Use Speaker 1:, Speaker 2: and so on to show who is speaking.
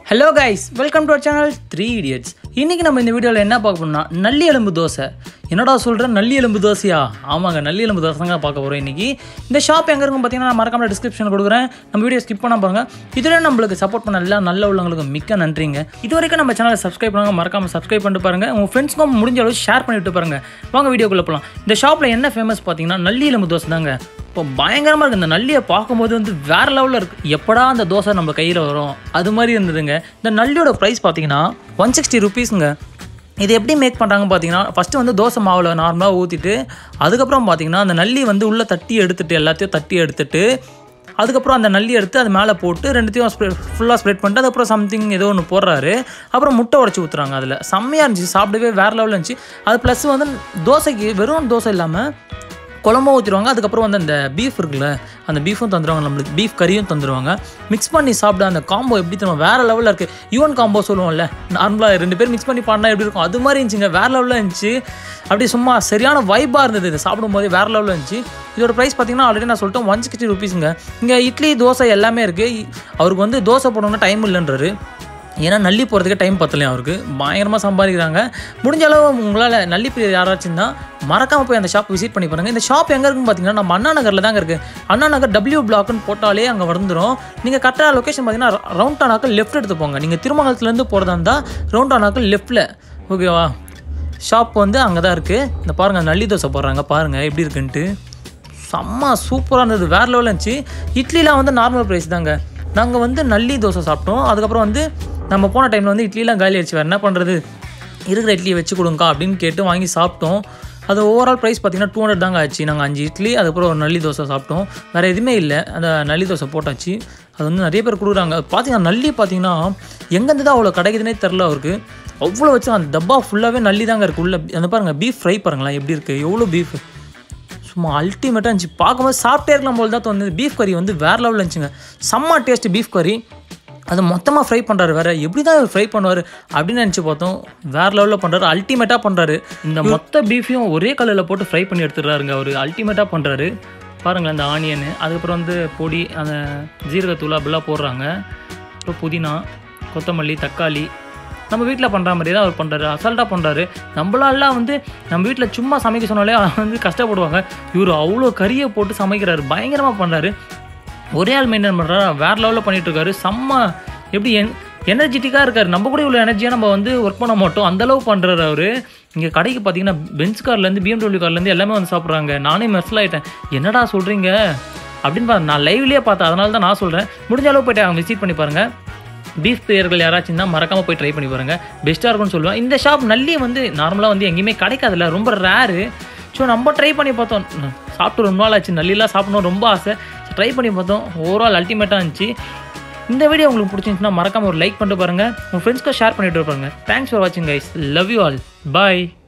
Speaker 1: hello guys welcome to our channel three idiots இன்றைக்கி நம்ம இந்த வீடியோவில் என்ன பார்க்க போறோம்னா நல்லி எலும்பு தோசை என்னடா சொல்கிறேன் நல்லி எலும்பு தோசையா ஆமாங்க நல்லி எலும்பு தோசை தாங்க பார்க்க போகிறோம் இன்றைக்கி இந்த ஷாப் எங்கே இருக்கும் பார்த்தீங்கன்னா நான் மறக்காம டிஸ்கிரிப்ஷன் கொடுக்குறேன் நம்ம வீடியோ ஸ்கிப் பண்ண பாருங்க இதில் நம்மளுக்கு சப்போர்ட் பண்ண எல்லா நல்ல உள்ளவங்களுக்கு மிக்க நன்றிங்க இது வரைக்கும் நம்ம சேனலை சப்ஸ்கிரைப் பண்ணுங்க மறக்காம சப்ஸ்கிரைப் பண்ணிட்டு பாருங்க உங்கள் ஃப்ரெண்ட்ஸ்க்கும் முடிஞ்ச அளவு ஷேர் பண்ணிவிட்டு பாருங்க வாங்க வீடியோக்குள்ளே போகலாம் இந்த ஷாப்பில் என்ன ஃபேமஸ் பார்த்தீங்கன்னா நல்லி எலும்பு தோசை தாங்க இப்போ பயங்கரமாக இருக்குது இந்த நல்லியை பார்க்கும்போது வந்து வேறு லெவலில் இருக்குது எப்படா அந்த தோசை நம்ம கையில் வரும் அது மாதிரி இருந்ததுங்க இந்த நல்லியோட ப்ரைஸ் பார்த்தீங்கன்னா ஒன் சிக்ஸ்டி ருபீஸுங்க இது எப்படி மேக் பண்ணுறாங்க பார்த்தீங்கன்னா ஃபஸ்ட்டு வந்து தோசை மாவில் நார்மலாக ஊற்றிட்டு அதுக்கப்புறம் பார்த்தீங்கன்னா அந்த நல்லி வந்து உள்ளே தட்டி எடுத்துட்டு எல்லாத்தையும் தட்டி எடுத்துட்டு அதுக்கப்புறம் அந்த நல்லி எடுத்து அது மேலே போட்டு ரெண்டுத்தையும் ஸ்ப்ரெட் ஃபுல்லாக ஸ்ப்ரெட் பண்ணிட்டு அதுக்கப்புறம் சம்திங் ஏதோ ஒன்று போடுறாரு அப்புறம் முட்டை உடச்சி ஊற்றுறாங்க அதில் செம்மையாக இருந்துச்சு சாப்பிடவே வேறு லெவலில் இருந்துச்சு அது ப்ளஸ் வந்து தோசைக்கு வெறும் தோசை இல்லாமல் குழம்பும் ஊற்றிடுவாங்க அதுக்கப்புறம் வந்து அந்த பீஃப் இருக்குல்ல அந்த பீஃபும் தந்துடுவாங்க நம்மளுக்கு பீஃப் கறியும் தந்துடுவாங்க மிக்ஸ் பண்ணி சாப்பிட அந்த காம்போ எப்படி தரும் வேறு லெவலில் இருக்குது ஈவன் காம்போ சொல்லுவோம்ல நார்மலாக ரெண்டு பேர் மிக்ஸ் பண்ணி பாடினா எப்படி இருக்கும் அது மாதிரி இருந்துச்சுங்க வேறு லெவலில் இருந்துச்சு அப்படியே சும்மா சரியான வைப்பாக இருந்தது இது சாப்பிடும்போது வேறு லெவலில் இருந்துச்சு இதோட ப்ரைஸ் பார்த்தீங்கன்னா ஆல்ரெடி நான் சொல்லிட்டேன் ஒன் சிக்ஸ்டி ருபீஸுங்க இங்கே இட்லி தோசை எல்லாமே இருக்குது அவருக்கு வந்து தோசை போடணும்னா டைம் இல்லைன்றாரு ஏன்னா நள்ளி போகிறதுக்கு டைம் பத்தலையும் அவருக்கு பயங்கரமாக சம்பாதிக்கிறாங்க முடிஞ்ச அளவு உங்களால் நள்ளி பிரியர் யாராச்சும் தான் மறக்காமல் போய் அந்த ஷாப் விசிட் பண்ணி பாருங்கள் இந்த ஷாப் எங்கே இருக்குன்னு பார்த்தீங்கன்னா நம்ம அண்ணா நகரில் தாங்க இருக்குது அண்ணா நகர் டபிள்யூ பிளாக்னு போட்டாலே அங்கே வந்துடும் நீங்கள் கரெக்டாக லொக்கேஷன் பார்த்தீங்கன்னா ரவுண்ட் ஆனாக்கு லெஃப்ட் எடுத்து போங்க நீங்கள் திருமங்கலத்துலேருந்து போகிறதா இருந்தால் ரவுண்ட் ஆனாக்கு லெஃப்ட்டில் ஓகேவா ஷாப் வந்து அங்கே தான் இருக்குது இந்த பாருங்கள் நல்லி தோசை போடுறாங்க பாருங்கள் எப்படி இருக்குன்ட்டு செம்ம சூப்பராக இருந்தது வேறு லெவலில் இருந்துச்சு இட்லிலாம் வந்து நார்மல் ப்ரைஸ் தாங்க நாங்கள் வந்து நல்லி தோசை சாப்பிட்டோம் அதுக்கப்புறம் வந்து நம்ம போன டைமில் வந்து இட்லிலாம் காலி ஆயிடுச்சு வேறு என்ன பண்ணுறது இருக்கிற இட்லியை வச்சு கொடுங்கக்கா அப்படின்னு கேட்டு வாங்கி சாப்பிட்டோம் அது ஓவரால் ப்ரைஸ் பார்த்தீங்கன்னா டூ ஹண்ட்ரட் தாங்க ஆச்சு நாங்கள் அஞ்சு இட்லி அதுக்கப்புறம் ஒரு நல்லி தோசை சாப்பிட்டோம் வேறு எதுவுமே இல்லை அந்த நல்லி தோசை போட்டாச்சு அது வந்து நிறைய பேர் கொடுக்குறாங்க பார்த்தீங்கன்னா நல்லி பார்த்தீங்கன்னா எங்கேருந்து தான் அவ்வளோ கிடைக்குதுனே தெரில அவருக்கு அவ்வளோ வச்சு அந்த டப்பா ஃபுல்லாகவே நல்லி தாங்க இருக்குது உள்ள அந்த பாருங்கள் பீஃப் ஃப்ரை பாருங்களேன் எப்படி இருக்குது எவ்வளோ பீஃப் சும்மா அல்டிமேட்டாக இருந்துச்சு பார்க்கும்போது சாப்பிட்டே இருக்கலாம் போல் தான் தோணுது பீஃப் கறி வந்து வேறு லெவலில் இருந்துச்சுங்க செம்ம டேஸ்ட் பீஃப் கறி அது மொத்தமாக ஃப்ரை பண்ணுறாரு வேறு எப்படி தான் இவர் ஃப்ரை பண்ணுவார் அப்படின்னு நினச்சி பார்த்தோம் வேறு லெவலில் பண்ணுறாரு அல்டிமேட்டாக பண்ணுறாரு இந்த மொத்த பீஃபையும் ஒரே கல்லில் போட்டு ஃப்ரை பண்ணி எடுத்துடுறாருங்க அவர் அல்டிமேட்டாக பண்ணுறாரு பாருங்களேன் அந்த ஆனியனு அதுக்கப்புறம் வந்து பொடி அந்த ஜீரகத்தூள் அப்படிலாம் போடுறாங்க அப்புறம் புதினா கொத்தமல்லி தக்காளி நம்ம வீட்டில் பண்ணுற மாதிரி தான் அவர் பண்ணுறாரு அசால்ட்டாக பண்ணுறாரு நம்மளாலாம் வந்து நம்ம வீட்டில் சும்மா சமைக்க சொன்னாலே வந்து கஷ்டப்படுவாங்க இவர் அவ்வளோ கறியை போட்டு சமைக்கிறாரு பயங்கரமாக பண்ணுறாரு ஒரே ஆள் மெயின்டைன் பண்ணுறாரு வேறு லெவலில் பண்ணிகிட்டு இருக்காரு செம்ம எப்படி என் எனர்ஜெட்டிக்காக இருக்கார் நம்ம கூட இவ்வளோ எனர்ஜியாக நம்ம வந்து ஒர்க் பண்ண மாட்டோம் அந்தளவு பண்ணுறாரு அவர் இங்கே கடைக்கு பார்த்தீங்கன்னா பென்ஸ் கார்லேருந்து பிஎம்டபிள்யூ கார்லேருந்து எல்லாமே வந்து சாப்பிட்றாங்க நானே மெர்சல் ஆகிட்டேன் என்னடா சொல்கிறீங்க அப்படின்னு பாரு நான் லைவ்லேயே பார்த்தேன் அதனால தான் நான் சொல்கிறேன் முடிஞ்ச அளவு போய்ட்டு அவங்க விசிட் பண்ணி பாருங்கள் பீஃப் பிளேயர்கள் யாராச்சும் தான் மறக்காமல் போய் ட்ரை பண்ணி பாருங்க பெஸ்ட்டாக இருக்கும்னு சொல்லுவேன் இந்த ஷாப் நல்லி வந்து நார்மலாக வந்து எங்கேயுமே கிடைக்காதுல்ல ரொம்ப ரேரு ஸோ நம்ம ட்ரை பண்ணி பார்த்தோம் சாப்பிட்டு ரொம்ப நாள் ஆச்சு நல்லிலாம் சாப்பிடணும் ரொம்ப ஆசை ட்ரை பண்ணி பார்த்தோம் ஓவரால் அல்டிமேட்டாக இருந்துச்சு இந்த வீடியோ உங்களுக்கு பிடிச்சிருந்துச்சுன்னா மறக்காமல் ஒரு லைக் பண்ணிட்டு பாருங்கள் உங்கள் ஃப்ரெண்ட்ஸ்க்கு ஷேர் பண்ணிட்டு பாருங்க தேங்க்ஸ் ஃபார் வாட்சிங் guys love you all bye